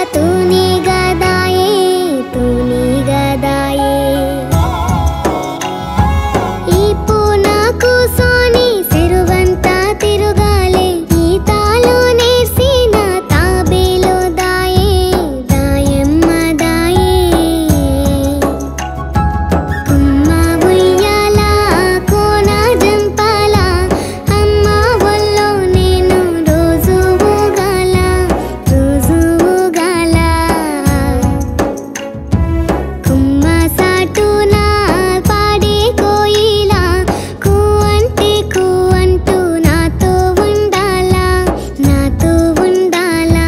తూని గదాయే తూని గదాయే ఈ పూన కూసోని సిరువంత తిరుగాలే గీతాలు నేర్సిన తాబేలు దాయే దాయమ్మ దాయే కుమ్మ ఉయ్యాల కోన జంపాల అమ్మ ఒళ్ళో నేను రోజు ఊగాల రోజు ఊగాల కుమ్మ సాటున పాడే కోయిలా కూ అంటే కూ అంటూ నాతో ఉండాలా నాతో ఉండాలా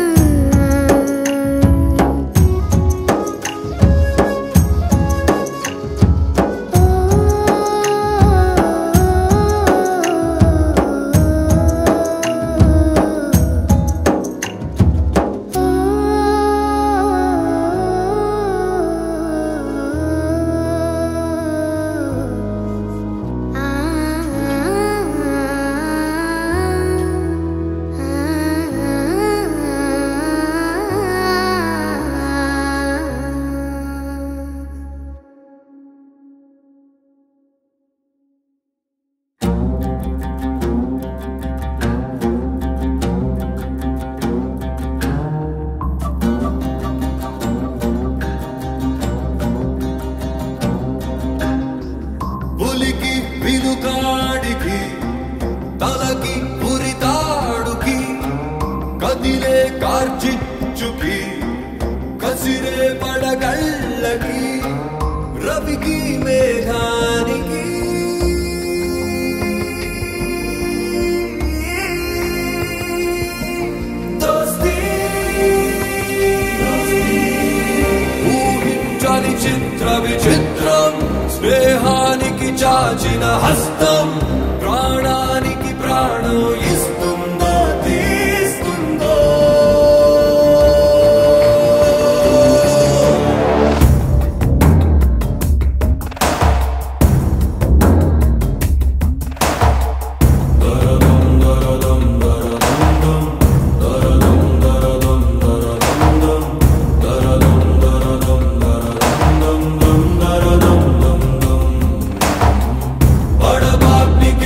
పులికి వినుకాడికి తలకి ఉరితాడుకి కదిలే కార్చిచ్చుకి కసిరే పడగళ్ళకి రవికి మేఘానికి దోస్తీ ఊహించని చిత్ర విచిత్రం స్నేహానికి చాచిన హస్తం ప్రాణానికి ప్రాణం ఇస్తుందో తీస్తుందో పడబాగ్నికి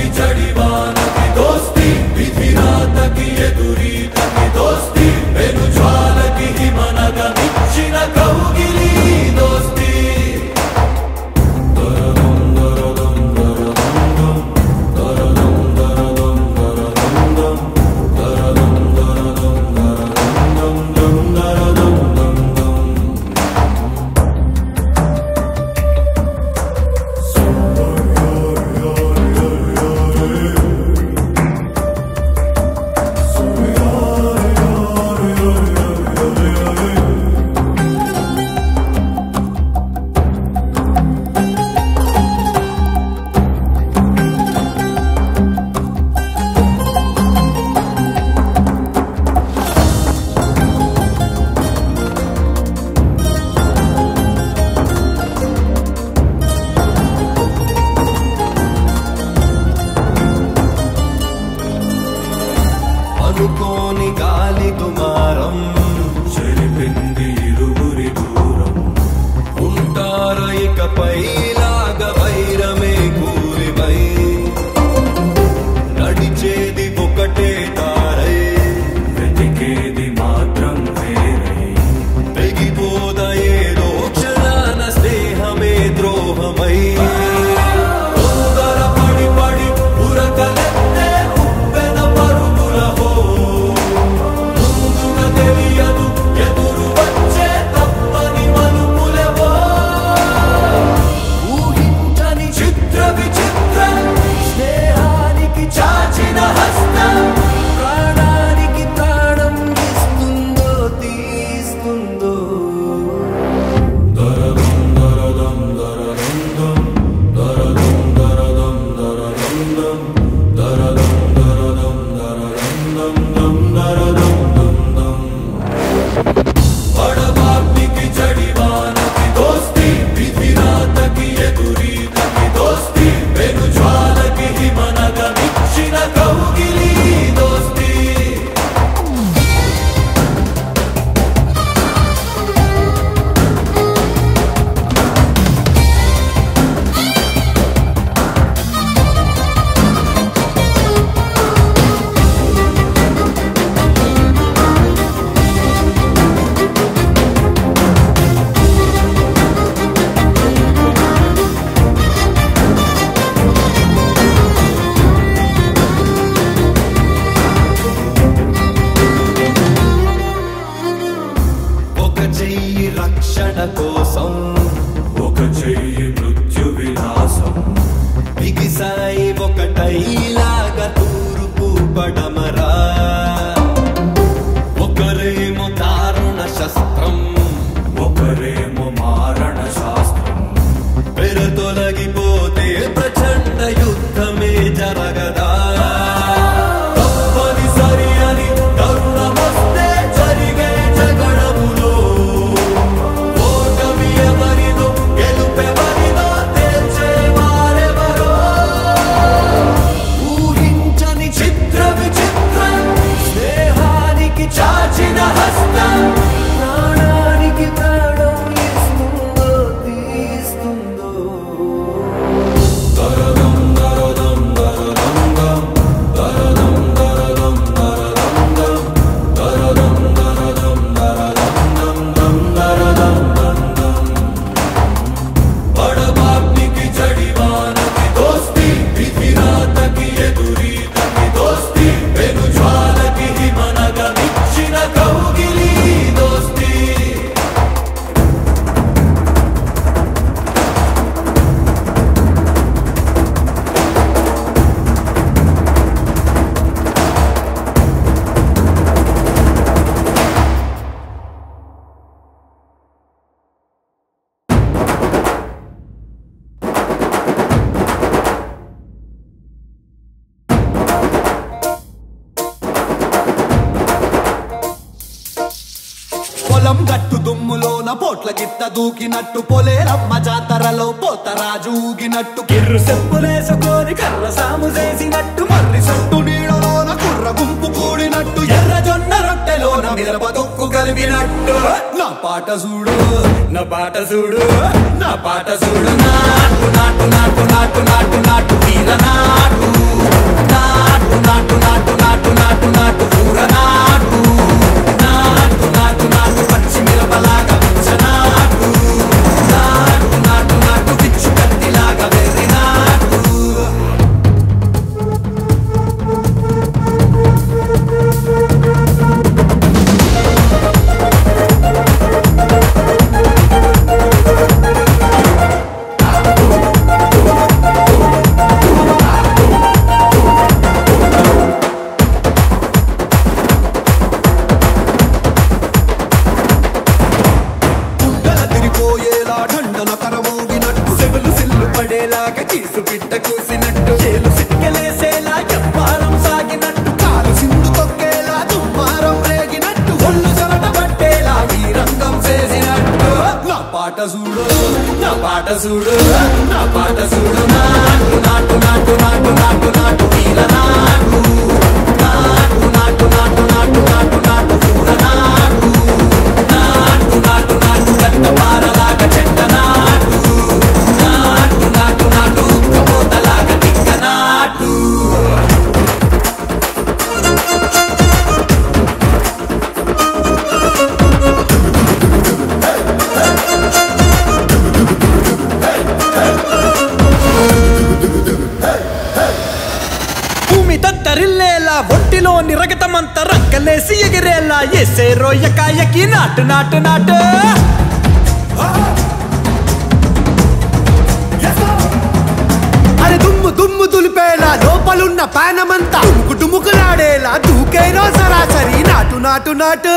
తొలగిపోతే ప్రచండ యుద్ధమే జరగదా తప్పనిసరి అని తరుణమొస్తే జరిగే జగడములో ఓటమి ఎవరిదో గెలుపెవరిదో తేల్చేవారెవరో ఊహించని చిత్ర విచిత్రం స్నేహానికి చాచిన హస్తం ప్రాణానికి ప్రాణం ఇస్తుందో తీస్తుందో దరదం దరదం దరదం దం దరదం దరదం దరదం దం దరదం దరదం దరదం దం దరదం దం దం బడబాగ్నికి జడివానకి దోస్తి విధిరాతకి ఎదురీతకి దోస్తి పెను జ్వాలకి హిమనగమిచ్చిన కౌగిలి దోస్తి పొలం గట్టు దుమ్ములోన పోట్ల గిత్త దూకినట్టు పొలేరమ్మ జాతరలో పోతరాజు ఊగినట్టు కిర్రు చెప్పులేసుకొని కర్ర సాము చేసినట్టు మర్రి సొట్టు నీడలోన కుర్ర గుంపు కూడినట్టు ఎర్ర జొన్న రొట్టెలోన మిరప తొక్కు కలిపినట్టు నా పాట చూడు నా పాట చూడు నా పాట చూడు నాటు నాటు నాటు నాటు నాటు నాటు వీర నాటు నాటు నాటు నాటు నాటు నాటు నాటు ఊర నాటు నాటు నాటు నాటు పచ్చి మిరపలాగా పిచ్చ నాటు నాటు నాటు నాటు పిచ్చు కత్తిలాగా వెర్రి నాటు గుడ్డల తిరిపోయేలా ఢండన కరమోగినట్టు సెవులు సిల్లు పడేలాగా కీసు పిట్ట కూసినట్టు చేలు సిక్కలేసేలా ఎప్పారం సాగినట్టు కాలు సింధు తొక్కేలా దుమ్మారం రేగినట్టు ఒళ్ళు చెమట పట్టేలా ఈ రంగం చేసినట్టు నా పాట చూడు నా పాట చూడు నా పాట చూడు నాటు నాటు నాటు నాటు నాటు నాటు వీర నాటు నాటు నాటు నాటు నాటు నాటు నాటు ఊర నాటు నాటు నాటు నాటు గట్ట పారలాగా చెట్ట నాటు నాటు నాటు నాటు ఉక్కబోతలాగా తిక్క నాటు భూమి తత్తరిల్లేలా ఒంటిలోని రగతమంత రక్కలేసి ఎగిరేలా ఎసే రోయ్య కాయకి నాటు నాటు నాటు అరే దుమ్ము దుమ్ము దులిపేలా లోపలున్న పానమంతా డుముకు డుముకులాడేలా దూకేనో సరాసరి నాటు నాటు నాటు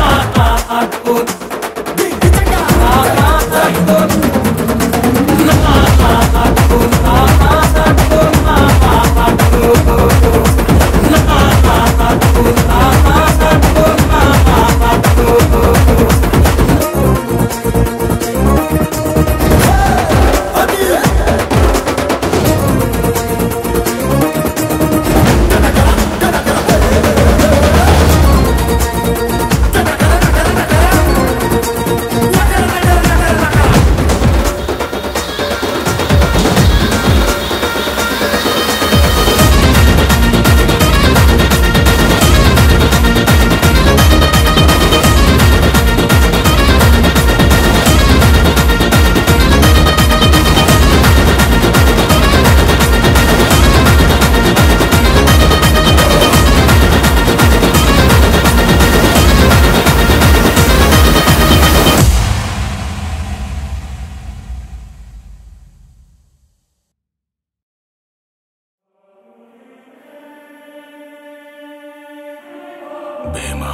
భీమా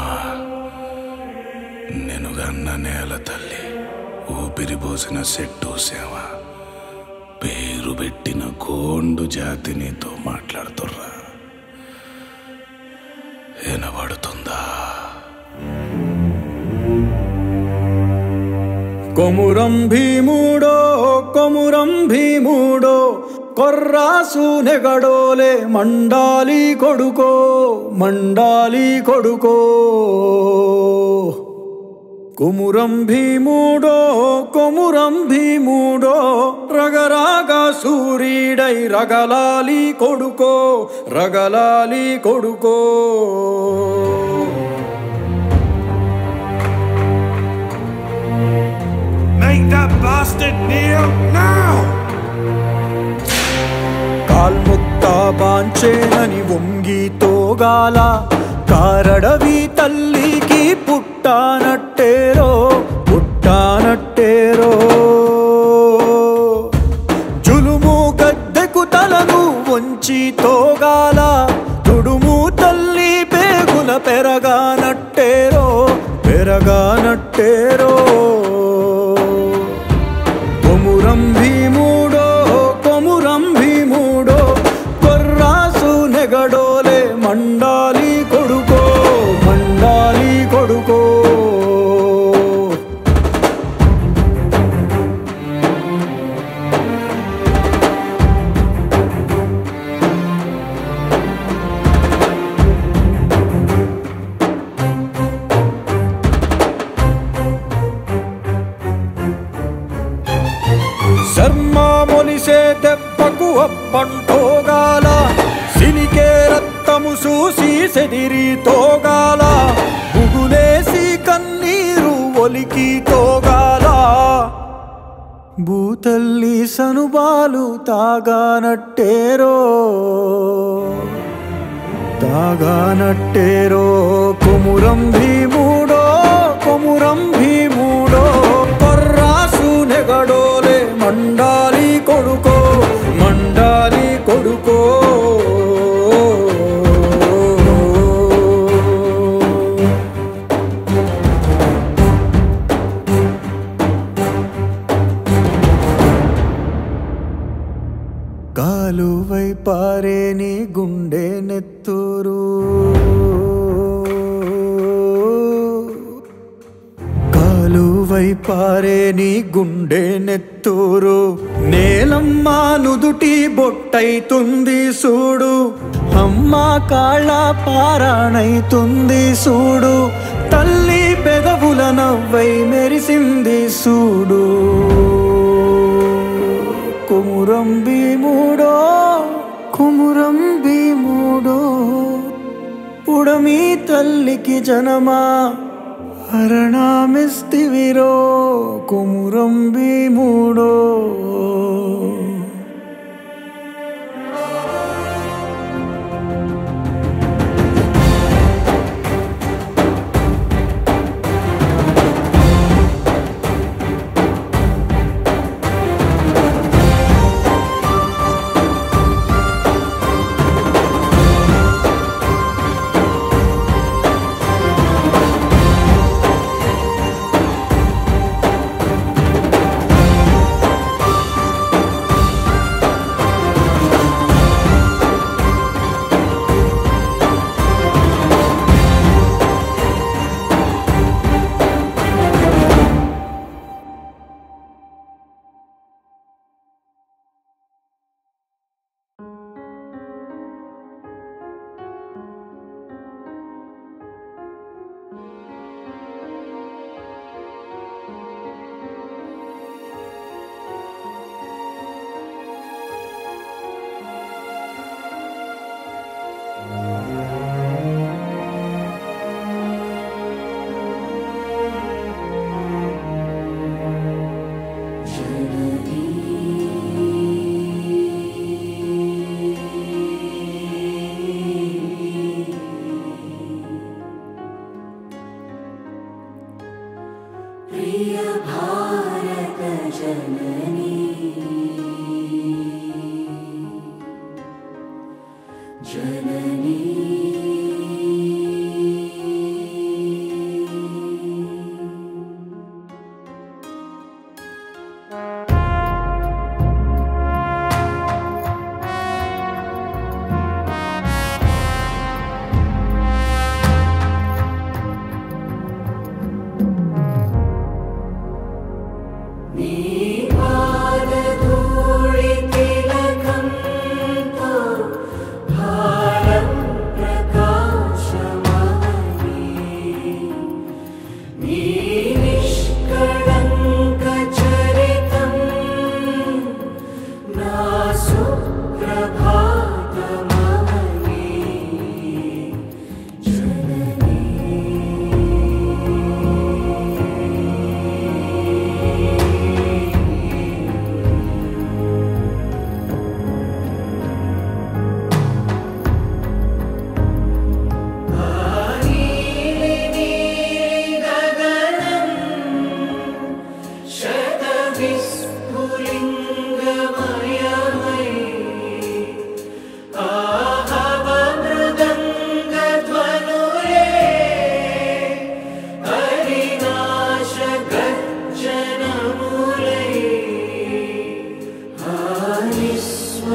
నెనుగన్న నేల తల్లి ఊపిరి పోసిన సెట్టు సేవ పే పేరు పెట్టిన గోండు జాతి నీతో మాట్లాడుతుర్రా వినబడుతుందా కొమురం భీముడో కొమురం భీముడో కొర్రాసు నెగడోలే మండాలి కొడుకో మండాలి కొడుకో కొమురం భీముడో కొమురం భీముడో రగరాగా సూరీడై రగలాలి కొడుకో రగలాలి కొడుకో Make that bastard kneel now! కాల్ముక్త బాంచేనని వంగి తోగాల కారడవి తల్లికి పుట్టానట్టేరో పుట్టానట్టేరో జులుము గద్దెకు తలను వంచి తోగాల తుడుము తల్లి పేగుల పెరగానట్టేరో పెరగానట్టేరో కొమురం భీముడో కొమురం భీముడో కొర్రాసు నెగడోలే మండాలి కొడుకో మండాలి కొడుకో శర్మ మొలిసే దెబ్బకు అప్పంటోగాల సిలికే రక్తము చూసి సెదిరి తోగాల బుగులేసి కన్నీరు ఒలికి తోగాల భూతల్లి సనుబాలు తాగానట్టేరో తాగానట్టేరో కొమురం భీముడో కొమురం భీముడో కొర్రాసు నెగడోలే మండాలి కొడుకో మండాలి కొడుకో కాలువై పారే నీ గుండె నెత్తురు కాలువై పారే నీ గుండె నెత్తూరు నేలమ్మ నుదుటి బొట్టైతుంది సూడు అమ్మ కాళ్ళ పారాణైతుంది సూడు తల్లి పెదవుల నవ్వై మెరిసింది సూడు కుమురం భీముడో కుమురం భీముడో ఉడమి తల్లికి జనమా హరణామిస్తివిరో కుమురం భీముడో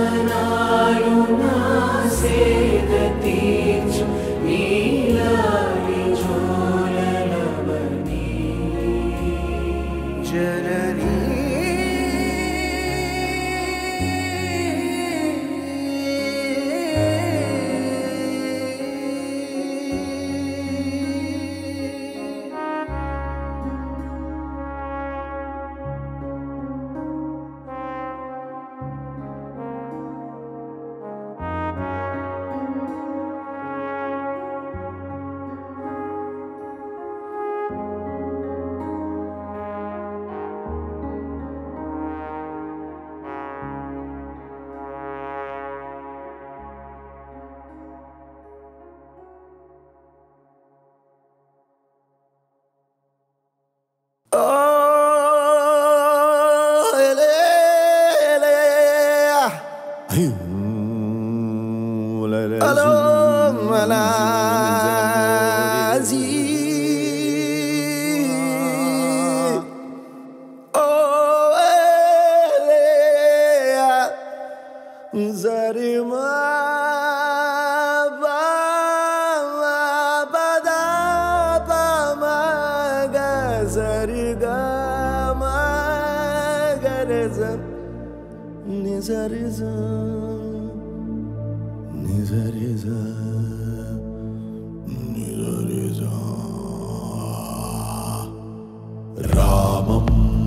రామం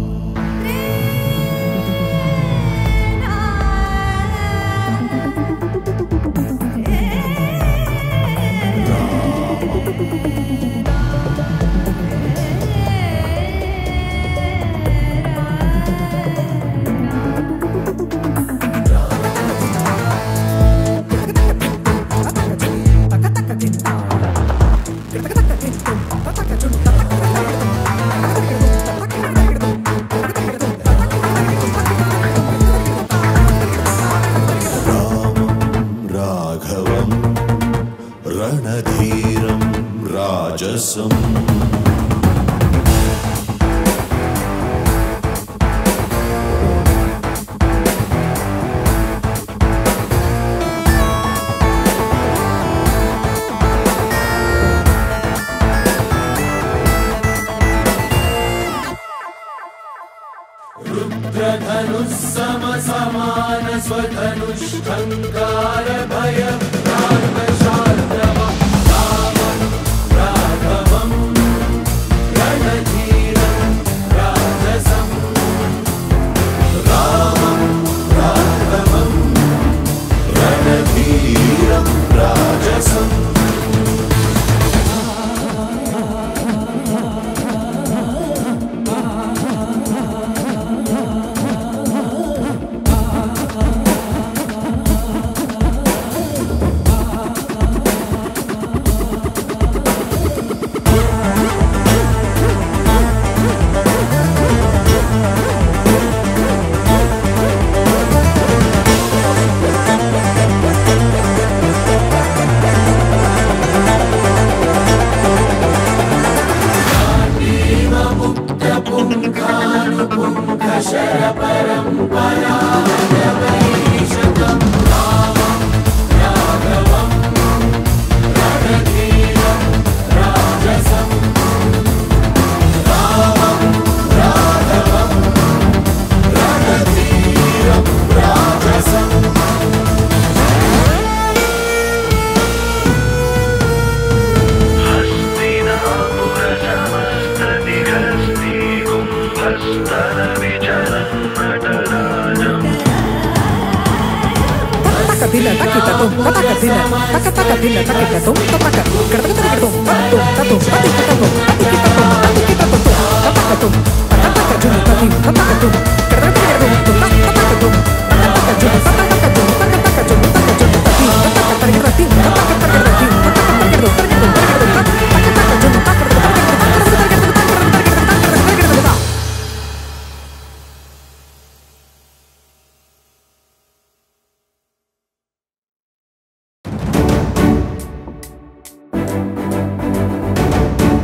రాఘవం రణధీరం రాజసం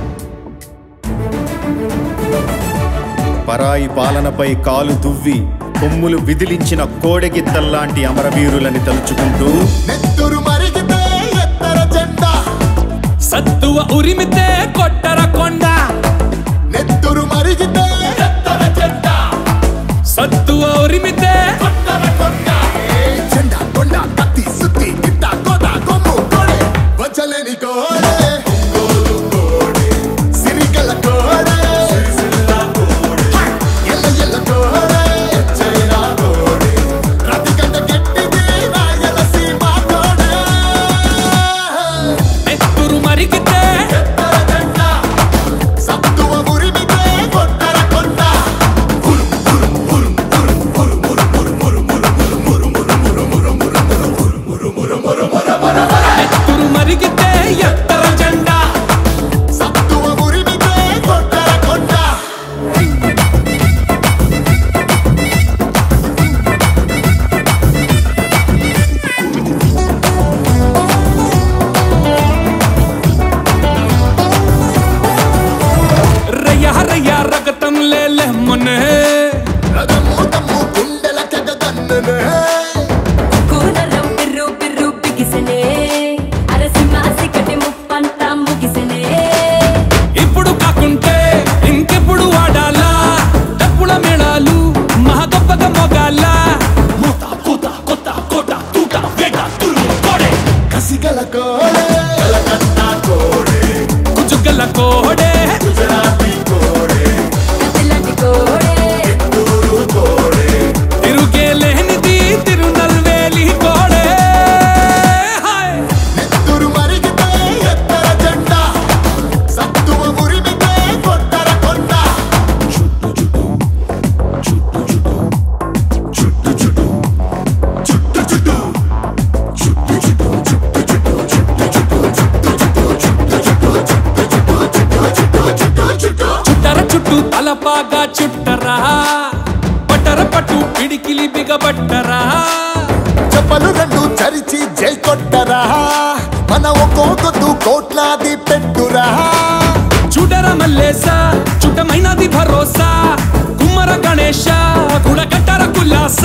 పరాయి పాలనపై కాలు దువ్వి కొమ్ములు విదిలించిన కోడెగిత్తల్లాంటి అమరవీరులని తలుచుకుంటూ నెత్తురు మరిగితే ఎత్తర జెండా సత్తువ ఉరిమితే కొట్టర కొండ నెత్తురు మరిగితే ఎత్తర జెండా సత్తువ ఉరిమితే కొట్టర కొండ ఏ జెండా కొండ కత్తి సుత్తి గిట్ట కోట కొమ్ము కోడే వచ్చలేని కోడే ఒంగోలు కోడే సిరిగల కోడే హై! ఎల్ల ఎల్ల కోడే ఎచ్చైనా కోడే రతికంట గట్టిది రాయలసీమ కోడే నెత్తురు మరిగితే ఎత్తర జెండా సత్తువ ఉరిమితే కొట్టర కొండ నెత్తురు మరిగితే ఎత్తర జెండా సత్తువ ఉరిమితే కొట్టర కొండ రయ్య రయ్య రగతం లేలే మొన్నే రథము తమ్ము గుండెల కెగదన్ననే కూనరం పిర్రు పిర్రు పిగిసెనే అరసింహాసి కటి ముప్పంతా ముగిసెనే ఇప్పుడు కాకుంటే ఇంకెప్పుడు వాడాలా డప్పుల మేళాలు మహా గొప్పగా మొగాల మూత కూత కొత్త కోట తూట వేట తురుము కోడే కసిగల కోడే కలకత్తా కోడే కుజుగల కోడే గుజరాతీ కోడే కత్తిలాంటి కోడే తూరు కోడే తిరుగే లేనిది తిరునల్వేలి కోడే హాయ్ నెత్తురు మరిగితే ఎత్తర జెండా సత్తువ ఉరిమితే కొట్టర కొండ చుట్టు చుట్టు చుట్టు చుట్టు చుట్టు చుట్టు చుట్టు చుట్టు చుట్టు చుట్టు చుట్టు చుట్టు చుట్టు చుట్టర చుట్టూ తలపాగా చుట్టరా పట్టర పట్టు పిడికిలి బిగబట్టరా చెప్పలు రెండు చరిచి జై కొట్టరా మన ఒక్కో కొద్దు కోట్లాది పెట్టురా చూడర మల్లేస చుట్టమైనది భరోసా కుమ్మర గణేశ గుడగట్టర కుల్లాస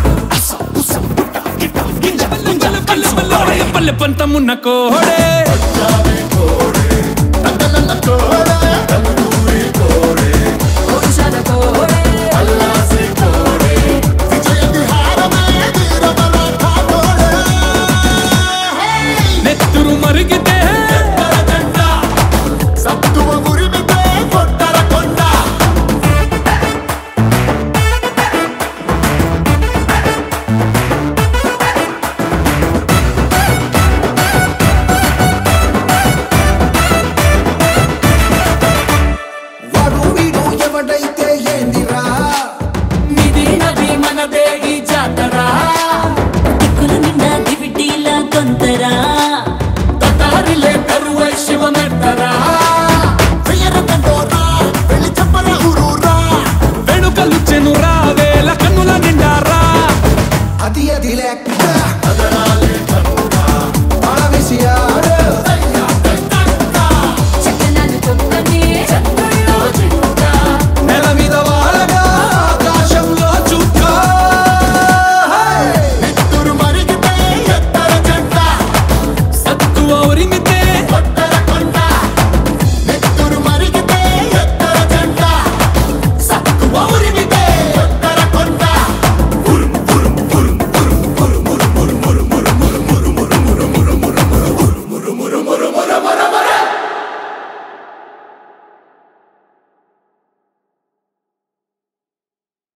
గింజలు పల్లె పల్లె పల్లె పంతమున్న కోడే కోడే వంశాల కోడే